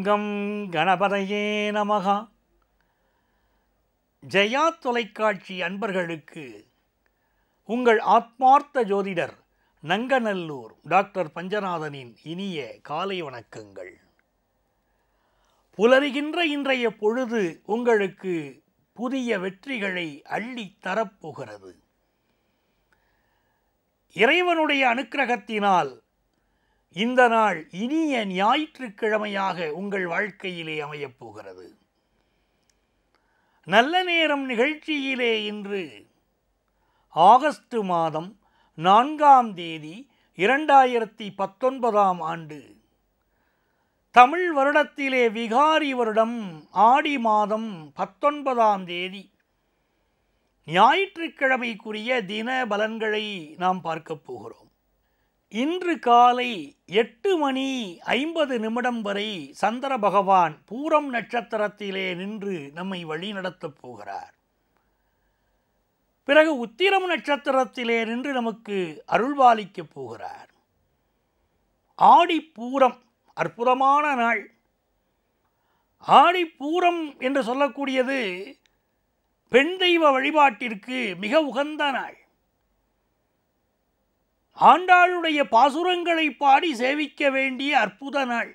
come கணபதையே நமகா ஜெயா தொலைக்காட்சி அன்பர்களுக்கு உங்கள் ஆத்மார்த்த ஜோதிடர் நங்கநல்லூர் டாக்டர் பஞ்சநாதனின் இனிய காலை வணக்கங்கள் புலருகின்ற இன்றைய பொழுது உங்களுக்கு புதிய வெற்றிகளை அள்ளித் தரப்போகிறது இறைவனுடைய அனுக்கிரகத்தினால் இந்த நாள் இனிய ஞாயிற்றுக்கிழமையாக உங்கள் வாழ்க்கையிலே அமையப் போகிறது நல்ல நேரம் நிகழ்ச்சியிலே இன்று ஆகஸ்ட் மாதம் நான்காம் தேதி இரண்டாயிரத்தி பத்தொன்பதாம் ஆண்டு தமிழ் வருடத்திலே விகாரி வருடம் ஆடி மாதம் பத்தொன்பதாம் தேதி ஞாயிற்றுக்கிழமைக்குரிய தின பலன்களை நாம் பார்க்கப் போகிறோம் இன்று காலை எட்டு மணி ஐம்பது நிமிடம் வரை சந்திர பகவான் பூரம் நட்சத்திரத்திலே நின்று நம்மை வழிநடத்தப் போகிறார் பிறகு உத்திரம் நட்சத்திரத்திலே நின்று நமக்கு அருள்பாலிக்கப் போகிறார் ஆடி பூரம் அற்புதமான நாள் ஆடி பூரம் என்று சொல்லக்கூடியது பெண் தெய்வ வழிபாட்டிற்கு மிக உகந்த நாள் ஆண்டாளுடைய பாசுரங்களை பாடி சேவிக்க வேண்டிய அற்புத நாள்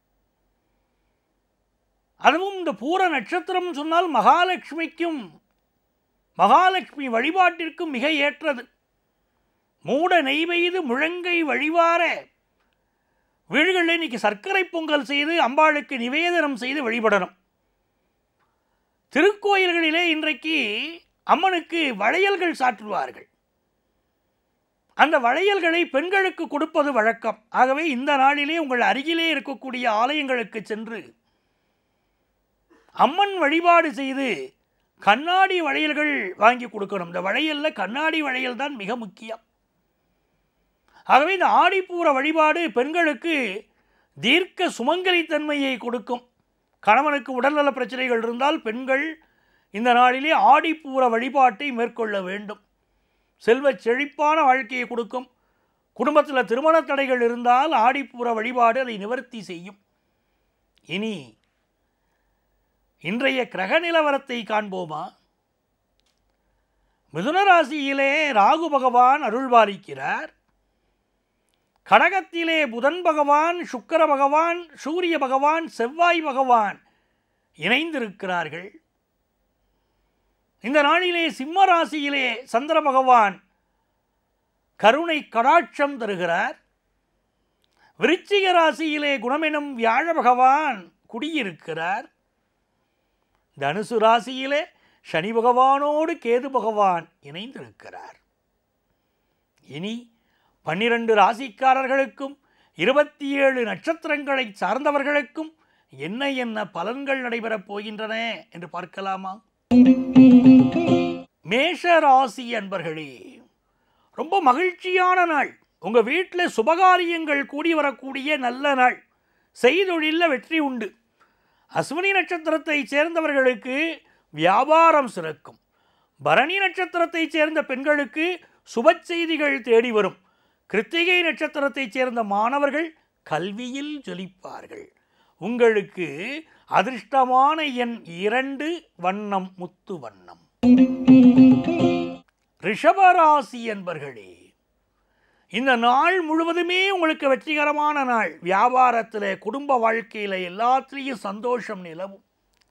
அதுவும் இந்த பூர நட்சத்திரம் சொன்னால் மகாலட்சுமிக்கும் மகாலட்சுமி வழிபாட்டிற்கும் மிக ஏற்றது மூட நெய்வெய்து முழங்கை வழிவார வீடுகளில் இன்னைக்கு சர்க்கரை பொங்கல் செய்து அம்பாளுக்கு நிவேதனம் செய்து வழிபடணும் திருக்கோயில்களிலே இன்றைக்கு அம்மனுக்கு வளையல்கள் சாற்றுவார்கள் அந்த வளையல்களை பெண்களுக்கு கொடுப்பது வழக்கம் ஆகவே இந்த நாளிலே உங்கள் அருகிலே இருக்கக்கூடிய ஆலயங்களுக்கு சென்று அம்மன் வழிபாடு செய்து கண்ணாடி வளையல்கள் வாங்கி கொடுக்கணும் இந்த வளையலில் கண்ணாடி வளையல் தான் மிக முக்கியம் ஆகவே இந்த ஆடிப்பூர வழிபாடு பெண்களுக்கு தீர்க்க சுமங்கலித்தன்மையை கொடுக்கும் கணவனுக்கு உடல்நல பிரச்சனைகள் இருந்தால் பெண்கள் இந்த நாளிலே ஆடிப்பூர வழிபாட்டை மேற்கொள்ள வேண்டும் செல்வ செழிப்பான வாழ்க்கையை கொடுக்கும் குடும்பத்தில் திருமண தடைகள் இருந்தால் ஆடிப்பூர வழிபாடு அதை நிவர்த்தி செய்யும் இனி இன்றைய கிரக நிலவரத்தை காண்போமா மிதுன ராசியிலே ராகு பகவான் அருள்பாலிக்கிறார் கடகத்திலே புதன் பகவான் சுக்கர பகவான் சூரிய பகவான் செவ்வாய் பகவான் இணைந்திருக்கிறார்கள் இந்த நாளிலே சிம்ம ராசியிலே சந்திர பகவான் கருணை கடாட்சம் தருகிறார் விருச்சிக ராசியிலே குணமெனும் வியாழ பகவான் குடியிருக்கிறார் தனுசு ராசியிலே சனி பகவானோடு கேது பகவான் இணைந்திருக்கிறார் இனி பன்னிரண்டு ராசிக்காரர்களுக்கும் இருபத்தி ஏழு நட்சத்திரங்களை சார்ந்தவர்களுக்கும் என்ன என்ன பலன்கள் நடைபெறப் போகின்றன என்று பார்க்கலாமா மேஷ ராசி அன்பர்களே ரொம்ப மகிழ்ச்சியான நாள் உங்கள் வீட்டில் சுபகாரியங்கள் கூடி வரக்கூடிய நல்ல நாள் செய்தொழிலில் வெற்றி உண்டு அஸ்வினி நட்சத்திரத்தை சேர்ந்தவர்களுக்கு வியாபாரம் சிறக்கும் பரணி நட்சத்திரத்தைச் சேர்ந்த பெண்களுக்கு சுப செய்திகள் தேடி வரும் கிருத்திகை நட்சத்திரத்தைச் சேர்ந்த மாணவர்கள் கல்வியில் ஜொலிப்பார்கள் உங்களுக்கு அதிர்ஷ்டமான எண் இரண்டு வண்ணம் முத்து வண்ணம் ரிஷபராசி என்பர்களே இந்த நாள் முழுவதுமே உங்களுக்கு வெற்றிகரமான நாள் வியாபாரத்தில் குடும்ப வாழ்க்கையில் எல்லாத்துலேயும் சந்தோஷம் நிலவும்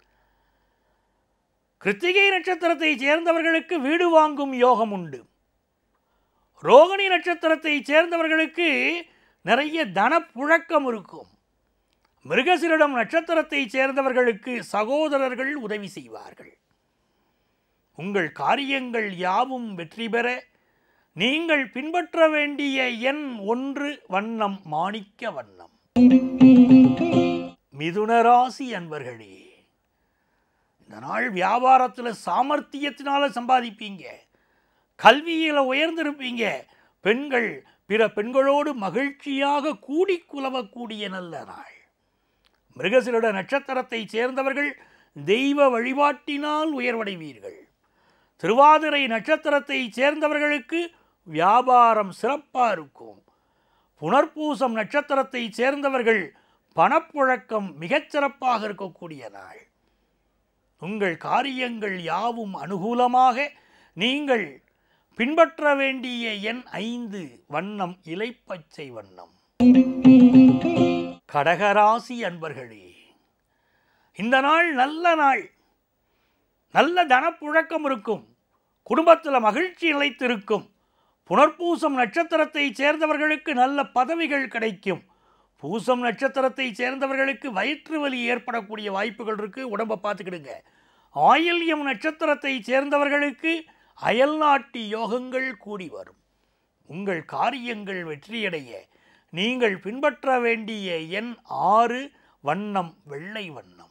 கிருத்திகை நட்சத்திரத்தை சேர்ந்தவர்களுக்கு வீடு வாங்கும் யோகம் உண்டு ரோகிணி நட்சத்திரத்தை சேர்ந்தவர்களுக்கு நிறைய தனப்புழக்கம் இருக்கும் மிருகசிரிடம் நட்சத்திரத்தை சேர்ந்தவர்களுக்கு சகோதரர்கள் உதவி செய்வார்கள் உங்கள் காரியங்கள் யாவும் வெற்றி பெற நீங்கள் பின்பற்ற வேண்டிய எண் ஒன்று வண்ணம் மாணிக்க வண்ணம் மிதுனராசி அன்பர்களே இந்த நாள் வியாபாரத்தில் சாமர்த்தியத்தினால சம்பாதிப்பீங்க கல்வியில் உயர்ந்திருப்பீங்க பெண்கள் பிற பெண்களோடு மகிழ்ச்சியாக கூடி குலவக்கூடிய நல்ல நாள் மிருகசிருட நட்சத்திரத்தை சேர்ந்தவர்கள் தெய்வ வழிபாட்டினால் உயர்வடைவீர்கள் திருவாதிரை நட்சத்திரத்தை சேர்ந்தவர்களுக்கு வியாபாரம் சிறப்பாக இருக்கும் புனர்பூசம் நட்சத்திரத்தை சேர்ந்தவர்கள் பணப்புழக்கம் மிகச்சிறப்பாக இருக்கக்கூடிய நாள் உங்கள் காரியங்கள் யாவும் அனுகூலமாக நீங்கள் பின்பற்ற வேண்டிய எண் ஐந்து வண்ணம் இலைப்பச்சை வண்ணம் கடகராசி அன்பர்களே இந்த நாள் நல்ல நாள் நல்ல தனப்புழக்கம் இருக்கும் குடும்பத்தில் மகிழ்ச்சி நிலைத்திருக்கும் புனர்பூசம் நட்சத்திரத்தை சேர்ந்தவர்களுக்கு நல்ல பதவிகள் கிடைக்கும் பூசம் நட்சத்திரத்தை சேர்ந்தவர்களுக்கு வயிற்று வலி ஏற்படக்கூடிய வாய்ப்புகள் இருக்குது உடம்பை பார்த்துக்கிடுங்க ஆயில்யம் நட்சத்திரத்தை சேர்ந்தவர்களுக்கு அயல்நாட்டு யோகங்கள் கூடி வரும் உங்கள் காரியங்கள் வெற்றியடைய நீங்கள் பின்பற்ற வேண்டிய எண் ஆறு வண்ணம் வெள்ளை வண்ணம்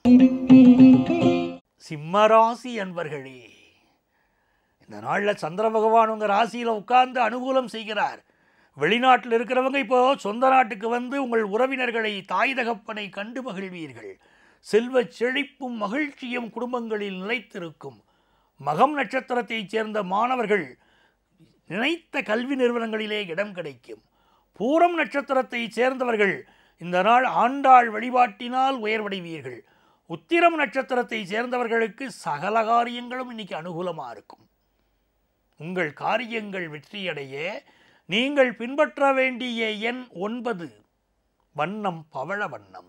சிம்மராசி அன்பர்களே இந்த நாளில் சந்திர பகவான் உங்கள் ராசியில் உட்கார்ந்து அனுகூலம் செய்கிறார் வெளிநாட்டில் இருக்கிறவங்க இப்போ சொந்த நாட்டுக்கு வந்து உங்கள் உறவினர்களை தாய் தகப்பனை கண்டு மகிழ்வீர்கள் செல்வச் செழிப்பும் மகிழ்ச்சியும் குடும்பங்களில் நிலைத்திருக்கும் மகம் நட்சத்திரத்தைச் சேர்ந்த மாணவர்கள் நினைத்த கல்வி நிறுவனங்களிலே இடம் கிடைக்கும் பூரம் நட்சத்திரத்தைச் சேர்ந்தவர்கள் இந்த நாள் ஆண்டாள் வழிபாட்டினால் உயர்வடைவீர்கள் உத்திரம் நட்சத்திரத்தை சேர்ந்தவர்களுக்கு சகல காரியங்களும் இன்னைக்கு அனுகூலமாக இருக்கும் உங்கள் காரியங்கள் வெற்றியடைய நீங்கள் பின்பற்ற வேண்டிய எண் ஒன்பது வண்ணம் பவள வண்ணம்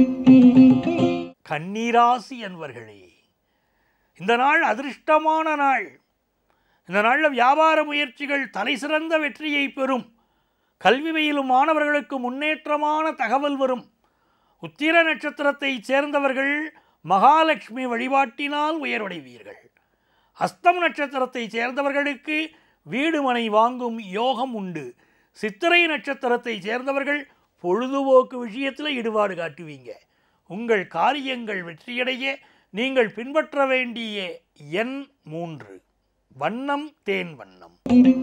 கன்னிராசி அன்பர்களே இந்த நாள் அதிர்ஷ்டமான நாள் இந்த நாளில் வியாபார முயற்சிகள் தலைசிறந்த வெற்றியை பெறும் கல்வி பயிலும் மாணவர்களுக்கு முன்னேற்றமான தகவல் வரும் உத்திர நட்சத்திரத்தை சேர்ந்தவர்கள் மகாலட்சுமி வழிபாட்டினால் உயர்வடைவீர்கள் அஸ்தம் நட்சத்திரத்தை சேர்ந்தவர்களுக்கு வீடு மனை வாங்கும் யோகம் உண்டு சித்திரை நட்சத்திரத்தை சேர்ந்தவர்கள் பொழுதுபோக்கு விஷயத்தில் ஈடுபாடு காட்டுவீங்க உங்கள் காரியங்கள் வெற்றியடைய நீங்கள் பின்பற்ற வேண்டிய எண் மூன்று வண்ணம் தேன் வண்ணம்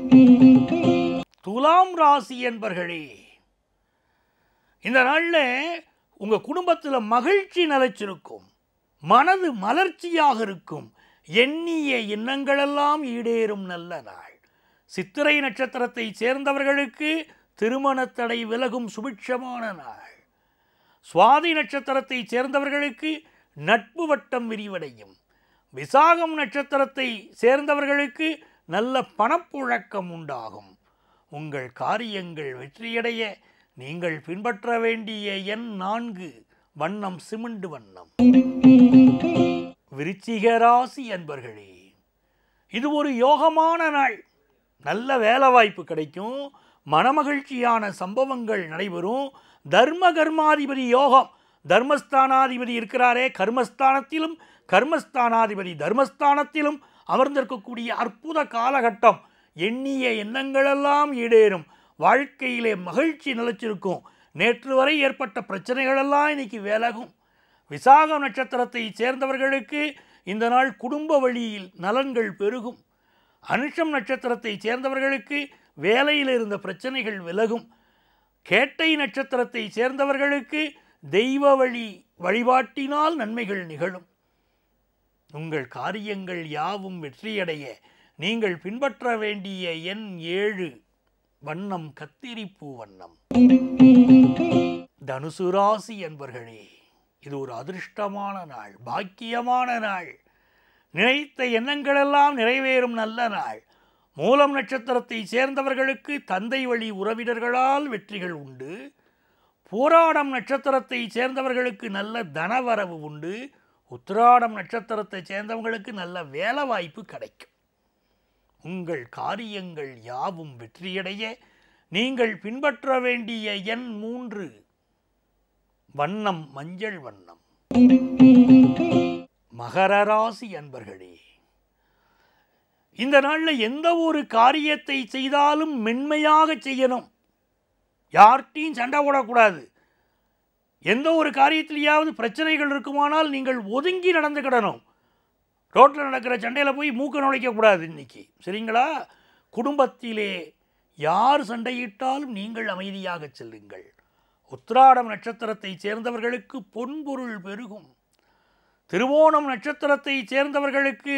துலாம் ராசி என்பர்களே இந்த நாளில் உங்கள் குடும்பத்தில் மகிழ்ச்சி நிலைச்சிருக்கும் மனது மலர்ச்சியாக இருக்கும் எண்ணிய எண்ணங்களெல்லாம் ஈடேறும் நல்ல நாள் சித்திரை நட்சத்திரத்தை சேர்ந்தவர்களுக்கு திருமணத் தடை விலகும் சுபிட்சமான நாள் சுவாதி நட்சத்திரத்தை சேர்ந்தவர்களுக்கு நட்பு வட்டம் விரிவடையும் விசாகம் நட்சத்திரத்தை சேர்ந்தவர்களுக்கு நல்ல பணப்புழக்கம் உண்டாகும் உங்கள் காரியங்கள் வெற்றியடைய நீங்கள் பின்பற்ற வேண்டிய எண் நான்கு வண்ணம் சிமெண்ட் வண்ணம் விருச்சிக ராசி அன்பர்களே இது ஒரு யோகமான நாள் நல்ல வேலை வாய்ப்பு கிடைக்கும் மனமகிழ்ச்சியான சம்பவங்கள் நடைபெறும் தர்ம கர்மாதிபதி யோகம் தர்மஸ்தானாதிபதி இருக்கிறாரே கர்மஸ்தானத்திலும் கர்மஸ்தானாதிபதி தர்மஸ்தானத்திலும் அமர்ந்திருக்கக்கூடிய அற்புத காலகட்டம் எண்ணிய எண்ணங்களெல்லாம் ஈடேறும் வாழ்க்கையிலே மகிழ்ச்சி நிலைச்சிருக்கும் நேற்று வரை ஏற்பட்ட பிரச்சனைகளெல்லாம் இன்னைக்கு விலகும் விசாகம் நட்சத்திரத்தை சேர்ந்தவர்களுக்கு இந்த நாள் குடும்ப வழியில் நலன்கள் பெருகும் அனுஷம் நட்சத்திரத்தை சேர்ந்தவர்களுக்கு வேலையில் இருந்த பிரச்சனைகள் விலகும் கேட்டை நட்சத்திரத்தை சேர்ந்தவர்களுக்கு தெய்வ வழி வழிபாட்டினால் நன்மைகள் நிகழும் உங்கள் காரியங்கள் யாவும் வெற்றியடைய நீங்கள் பின்பற்ற வேண்டிய எண் ஏழு வண்ணம் கத்திரிப்பூ வண்ணம் தனுசு ராசி என்பர்களே இது ஒரு அதிர்ஷ்டமான நாள் பாக்கியமான நாள் நினைத்த எண்ணங்களெல்லாம் நிறைவேறும் நல்ல நாள் மூலம் நட்சத்திரத்தை சேர்ந்தவர்களுக்கு தந்தை வழி உறவினர்களால் வெற்றிகள் உண்டு பூராடம் நட்சத்திரத்தை சேர்ந்தவர்களுக்கு நல்ல தனவரவு உண்டு உத்திராடம் நட்சத்திரத்தை சேர்ந்தவங்களுக்கு நல்ல வேலை வாய்ப்பு கிடைக்கும் உங்கள் காரியங்கள் யாவும் வெற்றியடைய நீங்கள் பின்பற்ற வேண்டிய எண் மூன்று வண்ணம் மஞ்சள் வண்ணம் மகர ராசி அன்பர்களே இந்த நாளில் எந்த ஒரு காரியத்தை செய்தாலும் மென்மையாக செய்யணும் யார்கிட்டையும் சண்டை போடக்கூடாது எந்த ஒரு காரியத்திலேயாவது பிரச்சனைகள் இருக்குமானால் நீங்கள் ஒதுங்கி நடந்துக்கிடணும் ரோட்டில் நடக்கிற சண்டையில் போய் மூக்க நுழைக்கக்கூடாது இன்னைக்கு சரிங்களா குடும்பத்திலே யார் சண்டையிட்டாலும் நீங்கள் அமைதியாக செல்லுங்கள் உத்திராடம் நட்சத்திரத்தை சேர்ந்தவர்களுக்கு பொன்பொருள் பெருகும் திருவோணம் நட்சத்திரத்தை சேர்ந்தவர்களுக்கு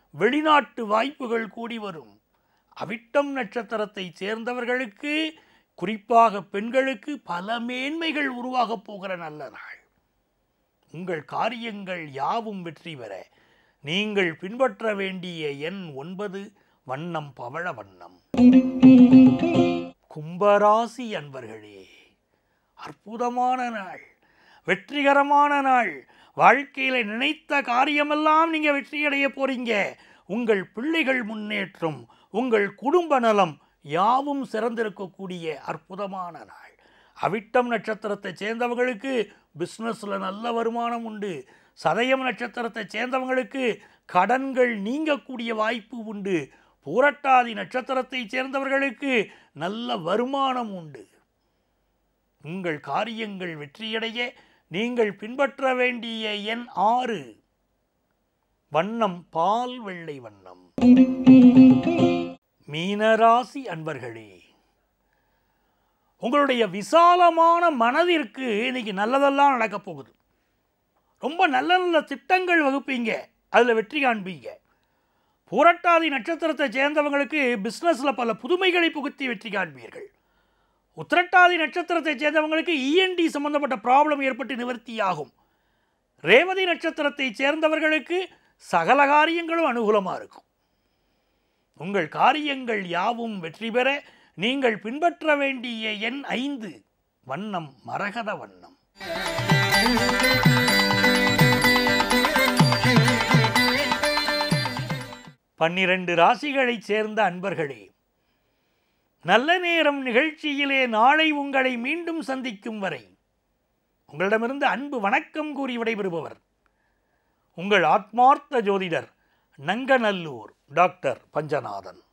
வெளிநாட்டு வாய்ப்புகள் கூடி வரும் அவிட்டம் நட்சத்திரத்தை சேர்ந்தவர்களுக்கு குறிப்பாக பெண்களுக்கு பல மேன்மைகள் உருவாகப் போகிற நல்ல நாள் உங்கள் காரியங்கள் யாவும் வெற்றி பெற நீங்கள் பின்பற்ற வேண்டிய எண் ஒன்பது வண்ணம் பவழ வண்ணம் கும்பராசி அன்பர்களே அற்புதமான நாள் வெற்றிகரமான நாள் வாழ்க்கையில நினைத்த காரியமெல்லாம் நீங்க வெற்றியடைய போறீங்க உங்கள் பிள்ளைகள் முன்னேற்றம் உங்கள் குடும்ப நலம் யாவும் சிறந்திருக்கக்கூடிய அற்புதமான நாள் அவிட்டம் நட்சத்திரத்தை சேர்ந்தவங்களுக்கு பிஸ்னஸில் நல்ல வருமானம் உண்டு சதயம் நட்சத்திரத்தை சேர்ந்தவங்களுக்கு கடன்கள் நீங்கக்கூடிய வாய்ப்பு உண்டு பூரட்டாதி நட்சத்திரத்தை சேர்ந்தவர்களுக்கு நல்ல வருமானம் உண்டு உங்கள் காரியங்கள் வெற்றியடைய நீங்கள் பின்பற்ற வேண்டிய எண் ஆறு வண்ணம் பால் வெள்ளை வண்ணம் மீனராசி அன்பர்களே உங்களுடைய விசாலமான மனதிற்கு இன்னைக்கு நல்லதெல்லாம் நடக்கப் போகுது ரொம்ப நல்ல நல்ல திட்டங்கள் வகுப்பீங்க அதில் வெற்றி காண்பீங்க பூரட்டாதி நட்சத்திரத்தை சேர்ந்தவங்களுக்கு பிஸ்னஸில் பல புதுமைகளை புகுத்தி வெற்றி காண்பீர்கள் உத்திரட்டாதி நட்சத்திரத்தை சேர்ந்தவங்களுக்கு இஎன்டி சம்பந்தப்பட்ட ப்ராப்ளம் ஏற்பட்டு நிவர்த்தியாகும் ரேவதி நட்சத்திரத்தை சேர்ந்தவர்களுக்கு சகல காரியங்களும் அனுகூலமாக இருக்கும் உங்கள் காரியங்கள் யாவும் வெற்றி பெற நீங்கள் பின்பற்ற வேண்டிய எண் ஐந்து வண்ணம் மரகத வண்ணம் பன்னிரண்டு ராசிகளைச் சேர்ந்த அன்பர்களே நல்ல நேரம் நிகழ்ச்சியிலே நாளை உங்களை மீண்டும் சந்திக்கும் வரை உங்களிடமிருந்து அன்பு வணக்கம் கூறி விடைபெறுபவர் உங்கள் ஆத்மார்த்த ஜோதிடர் நங்கநல்லூர் டாக்டர் பஞ்சநாதன்